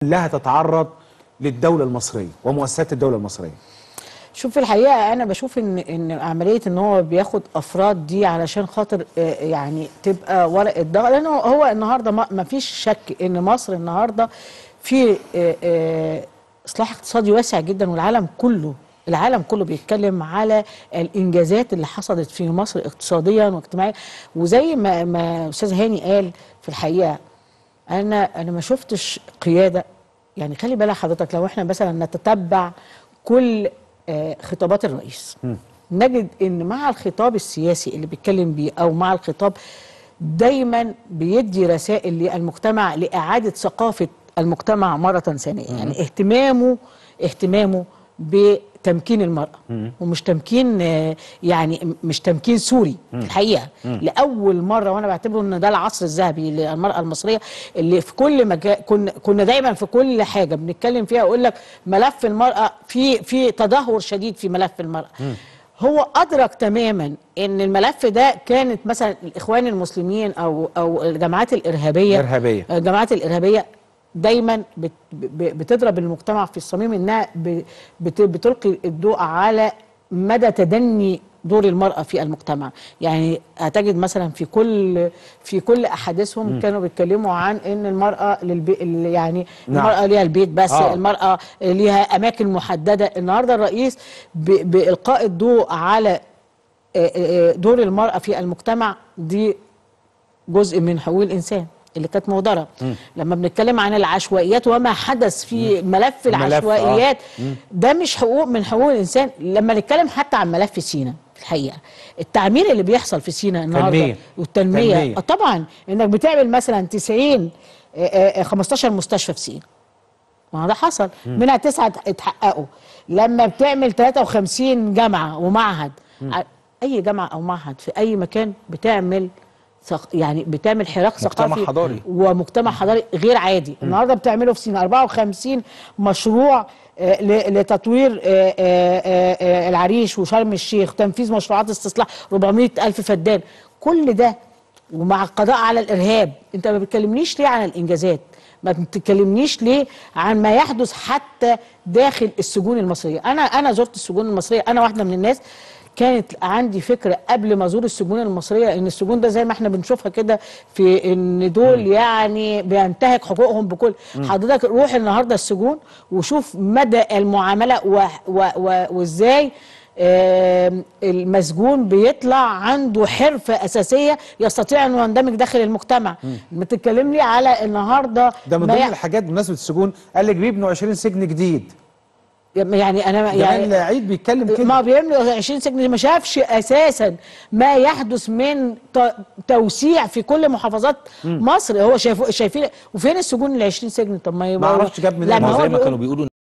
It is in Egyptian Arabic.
كلها تتعرض للدوله المصريه ومؤسسات الدوله المصريه شوف في الحقيقه انا بشوف ان ان عمليه ان هو بياخد افراد دي علشان خاطر آه، يعني تبقى ورقه ضغط لانه هو النهارده ما ما فيش شك ان مصر النهارده في آه، آه، اصلاح اقتصادي واسع جدا والعالم كله العالم كله بيتكلم على الانجازات اللي حصلت في مصر اقتصاديا واجتماعيا وزي ما ما استاذ هاني قال في الحقيقه انا انا ما شفتش قياده يعني خلي بالك حضرتك لو احنا مثلا نتتبع كل آه، خطابات الرئيس نجد ان مع الخطاب السياسي اللي بيتكلم بيه او مع الخطاب دايما بيدي رسائل للمجتمع لاعاده ثقافه المجتمع مره ثانيه يعني اهتمامه اهتمامه بتمكين المراه ومش تمكين آه، يعني مش تمكين سوري في الحقيقه لاول مره وانا بعتبره ان ده العصر الذهبي للمراه المصريه اللي في كل مجال كنا كنا دايما في كل حاجه بنتكلم فيها اقول لك ملف المراه في في تدهور شديد في ملف المراه هو ادرك تماما ان الملف ده كانت مثلا الاخوان المسلمين او او الجماعات الارهابيه إرهابية. الجماعات الارهابيه دايما بت ب- بتضرب المجتمع في الصميم انها ب- بت بتلقي الضوء على مدى تدني دور المرأة في المجتمع يعني هتجد مثلا في كل في كل أحاديثهم كانوا بيتكلموا عن إن المرأة للبي يعني نعم. المرأة ليها البيت بس آه. آه. المرأة ليها أماكن محددة النهاردة الرئيس ب- بإلقاء الضوء على آه، آه، دور المرأة في المجتمع دي جزء من حقوق الانسان اللي كانت مهدره لما بنتكلم عن العشوائيات وما حدث في ملف آه. العشوائيات ده مش حقوق من حقوق الانسان لما نتكلم حتى عن ملف سينا في الحقيقه التعمير اللي بيحصل في سينا النهارده تنمية. والتنميه تنمية. آه طبعا انك بتعمل مثلا 90 آه، آه، 15 مستشفى في سينا ما ده حصل منها تسعه اتحققوا لما بتعمل 53 جامعه ومعهد ع- اي جامعه او معهد في اي مكان بتعمل ثق- يعني بتعمل حراك مجتمع ثقافي حضاري. ومجتمع حضاري غير عادي النهارده بتعملوا في سينا 54 مشروع آه، ل- لتطوير آه، آه، آه، آه، العريش وشرم الشيخ تنفيذ مشروعات استصلاح 400 ألف فدان كل ده ومع القضاء على الإرهاب أنت ما بتكلمنيش ليه عن الإنجازات ما بتكلمنيش ليه عن ما يحدث حتى داخل السجون المصرية أنا أنا زرت السجون المصرية أنا واحدة من الناس كانت عندي فكره قبل ما ازور السجون المصريه ان السجون ده زي ما احنا بنشوفها كده في ان دول يعني بينتهك حقوقهم بكل حضرتك روح النهارده السجون وشوف مدى المعامله و و و وازاي آم، المسجون بيطلع عنده حرفه اساسيه يستطيع انه يندمج داخل المجتمع ما تتكلمني على النهارده ده من ما ضمن ي- الحاجات بمناسبه السجون قال لك بيبنوا 20 سجن جديد يعني انا يعني يعني عيد بيتكلم ما كده بيعملوا 20 سجن ما شافش اساسا ما يحدث من ت- توسيع في كل محافظات مصر هو شايفه شايفين وفين السجون ال 20 سجن طب ما يبقى ما اعرفش جاب منين لا، ما ما هو هو زي ما بيقول- كانوا بيقولوا